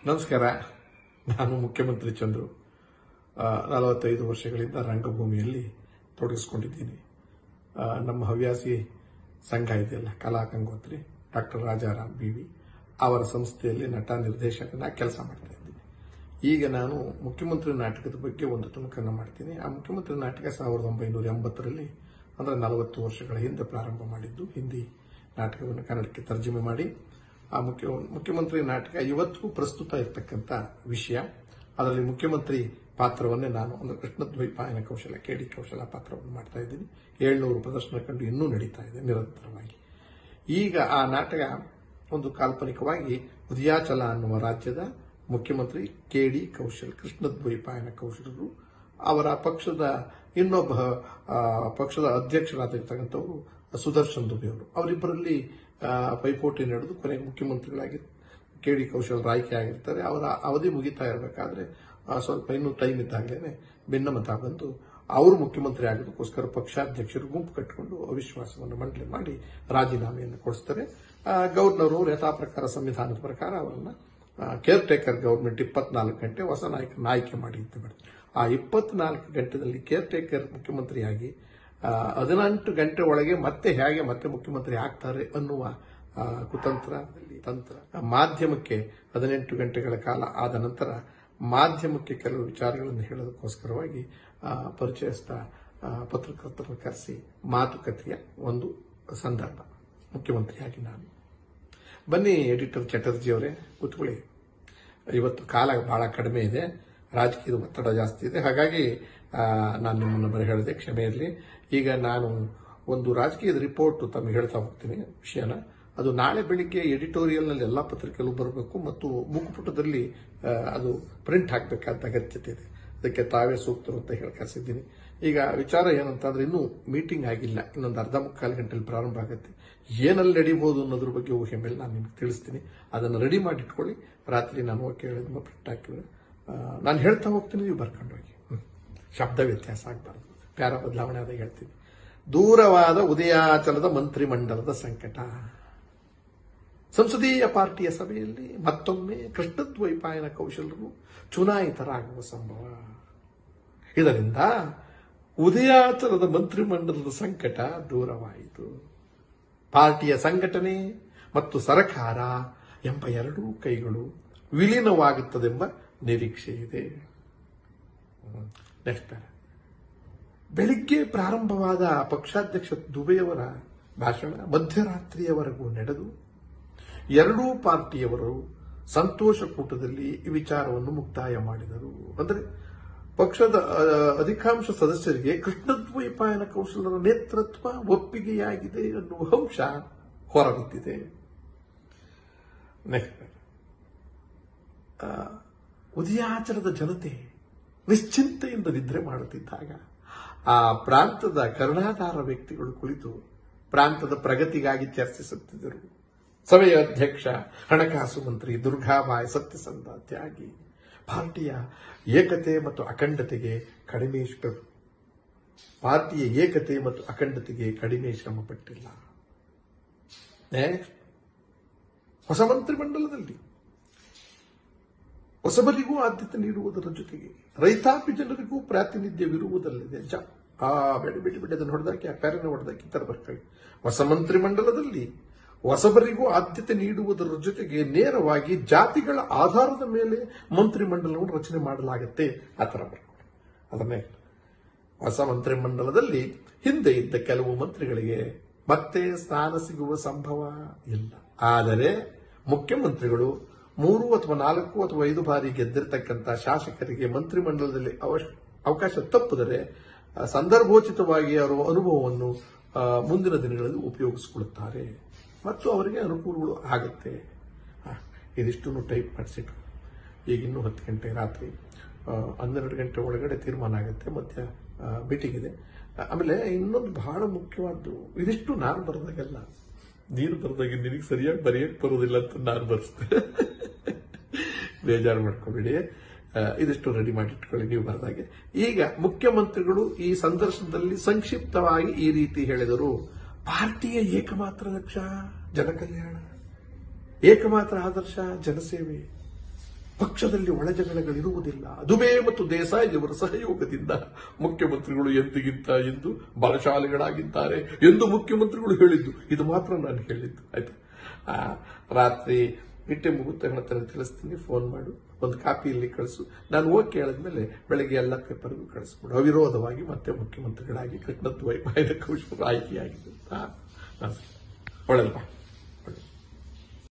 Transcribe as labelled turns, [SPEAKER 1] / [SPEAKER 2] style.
[SPEAKER 1] ನಮಸ್ಕಾರ ನಾನು ಮುಖ್ಯಮಂತ್ರಿ ಚಂದ್ರು ಆ, ನಲವತ್ತೈದು ವರ್ಷಗಳಿಂದ ರಂಗಭೂಮಿಯಲ್ಲಿ ತೊಡಗಿಸ್ಕೊಂಡಿದ್ದೀನಿ ಆ, ನಮ್ಮ ಹವ್ಯಾಸಿ ಸಂಘ ಇದೆಯಲ್ಲ Kala Gangotri doctor Rajaram B V ಅವರ ಸಂಸ್ಥೆಯಲ್ಲಿ ನಟ ನಿರ್ದೇಶಕನ ಕೆಲಸ ಮಾಡ್ತಾ ಇದ್ದೀನಿ ಈಗ ನಾನು ಮುಖ್ಯಮಂತ್ರಿ ನಾಟಕದ ಬಗ್ಗೆ ಒಂದು ತುಣುಕನ್ನು ಮಾಡ್ತೀನಿ ಆ ಮುಖ್ಯಮಂತ್ರಿ ನಾಟಕ ಸಾವಿರದ ಒಂಬೈನೂರ ಎಂಬತ್ತರಲ್ಲಿ ಅಂದರೆ ನಲವತ್ತು ವರ್ಷಗಳ ಹಿಂದೆ ಪ್ರಾರಂಭ ಮಾಡಿದ್ದು ಹಿಂದಿ ನಾಟಕವನ್ನು ಕನ್ನಡಕ್ಕೆ ತರ್ಜುಮೆ ಮಾಡಿ ಆ ಮುಖ್ಯ ಮುಖ್ಯಮಂತ್ರಿ ನಾಟಕ ಇವತ್ತು ಪ್ರಸ್ತುತ ಇರತಕ್ಕಂಥ ವಿಷಯ ಅದರಲ್ಲಿ ಮುಖ್ಯಮಂತ್ರಿ ಪಾತ್ರವನ್ನೇ ನಾನು ಅಂದ್ರೆ ಕೃಷ್ಣದ್ವೈಪಾಯನ ಕೌಶಲ ಕೆಡಿ ಕೌಶಲ ಪಾತ್ರವನ್ನು ಮಾಡ್ತಾ ಇದ್ದೀನಿ ಏಳ್ನೂರು ಪ್ರದರ್ಶನ ಕಂಡು ಇನ್ನೂ ನಡೀತಾ ಇದೆ ನಿರಂತರವಾಗಿ ಈಗ ಆ ನಾಟಕ ಒಂದು ಕಾಲ್ಪನಿಕವಾಗಿ ಉದಯಾಚಲ ಅನ್ನುವ ರಾಜ್ಯದ ಮುಖ್ಯಮಂತ್ರಿ ಕೆ ಡಿ ಕೌಶಲ್ ಕೃಷ್ಣದ್ವೈಪಾಯನ ಕೌಶಲರು ಅವರ ಪಕ್ಷದ ಇನ್ನೊಬ್ಬ ಆ, ಪಕ್ಷದ ಅಧ್ಯಕ್ಷರಾಗಿರ್ತಕ್ಕಂಥವರು ಸುದರ್ಶನ್ ದುಬೆ ಅವರು ಅವರಿಬ್ಬರಲ್ಲಿ ಆ, ಪೈಪೋಟಿ ನಡೆದು ಕೊನೆಗೆ ಮುಖ್ಯಮಂತ್ರಿಗಳಾಗಿ ಕೆ ಡಿ ಕೌಶಲ್ ಆಯ್ಕೆ ಆಗಿರ್ತಾರೆ ಅವರ ಅವಧಿ ಮುಗಿತಾ ಇರಬೇಕಾದ್ರೆ ಆ, ಸ್ವಲ್ಪ ಇನ್ನೂ ಟೈಮ್ ಇದ್ದಾಗಲೇ ಭಿನ್ನಮತ ಬಂದು ಅವರು ಮುಖ್ಯಮಂತ್ರಿ ಆಗೋದಕ್ಕೋಸ್ಕರ ಪಕ್ಷಾಧ್ಯಕ್ಷರು ಗುಂಪು ಕಟ್ಟಿಕೊಂಡು ಅವಿಶ್ವಾಸವನ್ನು ಮಂಡನೆ ಮಾಡಿ ರಾಜೀನಾಮೆಯನ್ನು ಕೊಡಿಸ್ತಾರೆ ಆ, ಗವರ್ನರ್ ಅವರು ಯಥಾ ಪ್ರಕಾರ ಸಂವಿಧಾನದ ಪ್ರಕಾರ ಅವರನ್ನ ಕೇರ್ ಟೇಕರ್ ಗವರ್ಮೆಂಟ್ ಇಪ್ಪತ್ನಾಲ್ಕು ಗಂಟೆ ಹೊಸ ನಾಯಕನ ಆಯ್ಕೆ ಮಾಡಿ ಅಂತ ಮಾಡ್ತಾರೆ ಆ ಇಪ್ಪತ್ನಾಲ್ಕು ಗಂಟೆದಲ್ಲಿ ಕೇರ್ ಟೇಕರ್ ಮುಖ್ಯಮಂತ್ರಿಯಾಗಿ ಆ, ಹದಿನೆಂಟು ಗಂಟೆ ಒಳಗೆ ಮತ್ತೆ ಹೇಗೆ ಮತ್ತೆ ಮುಖ್ಯಮಂತ್ರಿ ಆಗ್ತಾರೆ ಅನ್ನುವ ಆ, ಕುತಂತ್ರ ತಂತ್ರ ಆ, ಮಾಧ್ಯಮಕ್ಕೆ ಹದಿನೆಂಟು ಗಂಟೆಗಳ ಕಾಲ ಆದ ನಂತರ ಮಾಧ್ಯಮಕ್ಕೆ ಕೆಲವು ವಿಚಾರಗಳನ್ನು ಹೇಳೋದಕ್ಕೋಸ್ಕರವಾಗಿ ಆ, ಪರಿಚಯಸ್ಥ ಆ, ಪತ್ರಕರ್ತರನ್ನು ಕರೆಸಿ ಮಾತುಕತೆಯ ಒಂದು ಸಂದರ್ಭ ಮುಖ್ಯಮಂತ್ರಿಯಾಗಿ ನಾನು ಬನ್ನಿ ಎಡಿಟರ್ ಚಟರ್ಜಿ ಅವರೇ ಕೂತ್ಕೊಳ್ಳಿ ಇವತ್ತು ಕಾಲ ಬಹಳ ಕಡಿಮೆ ಇದೆ ರಾಜಕೀಯದ ಒತ್ತಡ ಜಾಸ್ತಿ ಇದೆ ಹಾಗಾಗಿ ಆ, ನಾನು ನಿಮ್ಮನ್ನು ಬರೀ ಹೇಳಿದೆ ಕ್ಷಮೆ ಇರಲಿ ಈಗ ನಾನು ಒಂದು ರಾಜಕೀಯದ ರಿಪೋರ್ಟ್ ತಮಗೆ ಹೇಳ್ತಾ ಹೋಗ್ತೀನಿ ವಿಷಯನ ಅದು ನಾಳೆ ಬೆಳಿಗ್ಗೆ ಎಡಿಟೋರಿಯಲ್ನಲ್ಲಿ ಎಲ್ಲ ಪತ್ರಿಕೆಗಳು ಬರಬೇಕು ಮತ್ತು ಮುಖಪುಟದಲ್ಲಿ ಆ, ಅದು ಪ್ರಿಂಟ್ ಹಾಕಬೇಕಾದ ಅಗತ್ಯತೆ ಇದೆ ಅದಕ್ಕೆ ತಾವೇ ಸೂಕ್ತರು ಅಂತ ಹೇಳಿ ಕರೆಸಿದ್ದೀನಿ ಈಗ ವಿಚಾರ ಏನಂತಂದ್ರೆ ಇನ್ನೂ ಮೀಟಿಂಗ್ ಆಗಿಲ್ಲ ಇನ್ನೊಂದು ಅರ್ಧ ಮುಕ್ಕಾಲು ಗಂಟೆಲಿ ಪ್ರಾರಂಭ ಆಗುತ್ತೆ ಏನಲ್ಲಿ ನಡೀಬಹುದು ಅನ್ನೋದ್ರ ಬಗ್ಗೆ ಊಹೆ ಮೇಲೆ ನಾನು ನಿಮ್ಗೆ ತಿಳಿಸ್ತೀನಿ ಅದನ್ನು ರೆಡಿ ಮಾಡಿ ಇಟ್ಕೊಳ್ಳಿ ರಾತ್ರಿ ನಾನು ಓಕೆ ಹೇಳಿದ್ಮ ಪ್ರಿಂಟ್ ಹಾಕಿದ್ರೆ ಆ, ನಾನು ಹೇಳ್ತಾ ಹೋಗ್ತೀನಿ ನೀವು ಬರ್ಕೊಂಡು ಹೋಗಿ ಹ್ಮ್. ಶಬ್ದ ವ್ಯತ್ಯಾಸ ಆಗಬಾರ್ದು ಪ್ಯಾರ ಬದಲಾವಣೆ ಆದಾಗ ಹೇಳ್ತೀನಿ ದೂರವಾದ ಉದಯಾಚಲದ ಮಂತ್ರಿಮಂಡಲದ ಸಂಕಟ ಸಂಸದೀಯ ಪಾರ್ಟಿಯ ಸಭೆಯಲ್ಲಿ ಮತ್ತೊಮ್ಮೆ ಕೃಷ್ಣದ್ವೈಪಾಯನ ಕೌಶಲರು ಚುನಾಯಿತರಾಗುವ ಸಂಭವ ಇದರಿಂದ ಉದಯಾಚಲದ ಮಂತ್ರಿಮಂಡಲದ ಸಂಕಟ ದೂರವಾಯಿತು ಪಾರ್ಟಿಯ ಸಂಘಟನೆ ಮತ್ತು ಸರಕಾರ ಎಂಬ ಎರಡೂ ಕೈಗಳು ವಿಲೀನವಾಗುತ್ತದೆಂಬ ನಿರೀಕ್ಷೆ ಇದೆ ನೆಕ್ಸ್ಟ್ ಬೆಳಿಗ್ಗೆ ಪ್ರಾರಂಭವಾದ ಪಕ್ಷಾಧ್ಯಕ್ಷ ದುಬೆಯವರ ಭಾಷಣ ಮಧ್ಯರಾತ್ರಿಯವರೆಗೂ ನಡೆದು ಎರಡೂ ಪಾರ್ಟಿಯವರು ಸಂತೋಷ ಕೂಟದಲ್ಲಿ ಈ ವಿಚಾರವನ್ನು ಮುಕ್ತಾಯ ಮಾಡಿದರು ಅಂದರೆ ಪಕ್ಷದ ಆ, ಅಧಿಕಾಂಶ ಸದಸ್ಯರಿಗೆ ಕೃಷ್ಣದ್ವೈಪಾಯನ ಕೌಶಲರ ನೇತೃತ್ವ ಒಪ್ಪಿಗೆಯಾಗಿದೆ ಎನ್ನುವ ಅಂಶ ಹೊರಬಿದ್ದಿದೆ ನೆಕ್ಸ್ಟ್ ಆ, ಉದಯಾಚಲದ ಜನತೆ ನಿಶ್ಚಿಂತೆಯಿಂದ ನಿದ್ರೆ ಮಾಡುತ್ತಿದ್ದಾಗ ಆ ಪ್ರಾಂತದ ಕರುಣಾಧಾರ ವ್ಯಕ್ತಿಗಳು ಕುಳಿತು ಪ್ರಾಂತದ ಪ್ರಗತಿಗಾಗಿ ಚರ್ಚಿಸುತ್ತಿದ್ದರು ಸಭೆಯ ಅಧ್ಯಕ್ಷ ಹಣಕಾಸು ಮಂತ್ರಿ ದುರ್ಗಾಬಾಯಿ ಸತ್ಯಸಂಧ ತ್ಯಾಗಿ ಪಾರ್ಟಿಯ ಏಕತೆ ಮತ್ತು ಅಖಂಡತೆಗೆ ಕಡಿಮೆ ಶ್ರ- ಪಾರ್ಟಿಯ ಏಕತೆ ಮತ್ತು ಅಖಂಡತೆಗೆ ಕಡಿಮೆ ಶ್ರಮ ಪಟ್ಟಿಲ್ಲ Next. ಹೊಸ ಮಂತ್ರಿಮಂಡಲದಲ್ಲಿ ಹೊಸಬರಿಗೂ ಆದ್ಯತೆ ನೀಡುವುದರ ಜೊತೆಗೆ ರೈತಾಪಿ ಜನರಿಗೂ ಪ್ರಾತಿನಿಧ್ಯವಿರುವುದಲ್ಲದೆ ಜ ಆ ಬೆಳೆ ಬೆಳೆ ಬೆಳೆ ಅದನ್ನು ಹೊಡೆದಾಕಿ ಆ ಪ್ಯಾರನ ಹೊಡೆದಾಕಿ ಈ ತರ ಬರ್ಕೊಳ್ಳಿ ಹೊಸ ಮಂತ್ರಿಮಂಡಲದಲ್ಲಿ ಹೊಸಬರಿಗೂ ಆದ್ಯತೆ ನೀಡುವುದರ ಜೊತೆಗೆ ನೇರವಾಗಿ ಜಾತಿಗಳ ಆಧಾರದ ಮೇಲೆ ಮಂತ್ರಿಮಂಡಲವನ್ನು ರಚನೆ ಮಾಡಲಾಗುತ್ತೆ ಆ ತರ ಬರ್ಕೊಳ್ಳಿ ಅದನ್ನೇ ಹೊಸ ಮಂತ್ರಿಮಂಡಲದಲ್ಲಿ ಹಿಂದೆ ಇದ್ದ ಕೆಲವು ಮಂತ್ರಿಗಳಿಗೆ ಮತ್ತೆ ಸ್ಥಾನ ಸಿಗುವ ಸಂಭವ ಇಲ್ಲ ಆದರೆ ಮುಖ್ಯಮಂತ್ರಿಗಳು ಮೂರು ಅಥವಾ ನಾಲ್ಕು ಅಥವಾ ಐದು ಬಾರಿ ಗೆದ್ದಿರತಕ್ಕಂಥ ಶಾಸಕರಿಗೆ ಮಂತ್ರಿಮಂಡಲದಲ್ಲಿ ಅವಶ್- ಅವಕಾಶ ತಪ್ಪಿದರೆ ಆ, ಸಂದರ್ಭೋಚಿತವಾಗಿ ಅವರ ಅನುಭವವನ್ನು ಆ, ಮುಂದಿನ ದಿನಗಳಲ್ಲಿ ಉಪಯೋಗಿಸಿಕೊಳ್ಳುತ್ತಾರೆ ಮತ್ತು ಅವರಿಗೆ ಅನುಕೂಲಗಳು ಆಗುತ್ತೆ ಆ, ಇದಿಷ್ಟನ್ನು ಟೈಪ್ ಮಾಡಿಸಿಟ್ಟು ಈಗ ಇನ್ನೂ ಹತ್ತು ಗಂಟೆ ರಾತ್ರಿ ಆ, ಹನ್ನೆರಡು ಗಂಟೆ ಒಳಗಡೆ ತೀರ್ಮಾನ ಆಗುತ್ತೆ ಮಧ್ಯ ಮೀಟಿಂಗ್ ಇದೆ ಆ, ಆಮೇಲೆ ಇನ್ನೊಂದು ಬಹಳ ಮುಖ್ಯವಾದ್ದು ಇದಿಷ್ಟು ನಾನು ಬರೆದಾಗಲ್ಲ ನೀನು ಬರೆದಾಗ ನಿನಗೆ ಸರಿಯಾಗಿ ಬರೆಯಕ್ಕೆ ಬರೋದಿಲ್ಲ ಅಂತ ನಾನು ಬರೆಸ್ತೆ ಬೇಜಾರು ಮಾಡ್ಕೋಬೇಡಿ ಆ, ಇದಿಷ್ಟು ರೆಡಿ ಮಾಡಿ ಇಟ್ಕೊಳ್ಳಿ ನೀವು ಬರೆದಾಗೆ ಈಗ ಮುಖ್ಯಮಂತ್ರಿಗಳು ಈ ಸಂದರ್ಶನದಲ್ಲಿ ಸಂಕ್ಷಿಪ್ತವಾಗಿ ಈ ರೀತಿ ಹೇಳಿದರು ಪಾರ್ಟಿಯ ಏಕಮಾತ್ರ ಲಕ್ಷ್ಯ ಜನಕಲ್ಯಾಣ ಏಕಮಾತ್ರ ಆದರ್ಶ ಜನಸೇವೆ ಪಕ್ಷದಲ್ಲಿ ಒಳಜಗಳಗಳಿರುವುದಿಲ್ಲ ದುಬೆ ಮತ್ತು ದೇಸಾಯಿ ಅವರ ಸಹಯೋಗದಿಂದ ಮುಖ್ಯಮಂತ್ರಿಗಳು ಎಂದಿಗಿಂತ ಎಂದು ಬಲಶಾಲಿಗಳಾಗಿದ್ದಾರೆ ಎಂದು ಮುಖ್ಯಮಂತ್ರಿಗಳು ಹೇಳಿದ್ದು ಇದು ಮಾತ್ರ ನಾನು ಹೇಳಿದ್ದು ಆಯ್ತಾ ಆ, ರಾತ್ರಿ ಬಿಟ್ಟೆ ಮುಗುತ್ತಗಳ ತರ ತಿಳಿಸ್ತೀನಿ ಫೋನ್ ಮಾಡು ಒಂದು ಕಾಪಿ ಇಲ್ಲಿ ಕಳಿಸು ನಾನು ಓಕೆ ಕೇಳಿದ್ಮೇಲೆ ಬೆಳಗ್ಗೆ ಎಲ್ಲ ಪೇಪರ್ಗೂ ಕಳಿಸ್ಬಿಡು ಅವಿರೋಧವಾಗಿ ಮತ್ತೆ ಮುಖ್ಯಮಂತ್ರಿಗಳಾಗಿ ಕೃಷ್ಣತ್ವ ವೈಭವ ಕೌಶಲ್ ಆಯ್ಕೆಯಾಗಿದ್ದು ಒಳ್ಳೆಯದಪ್ಪ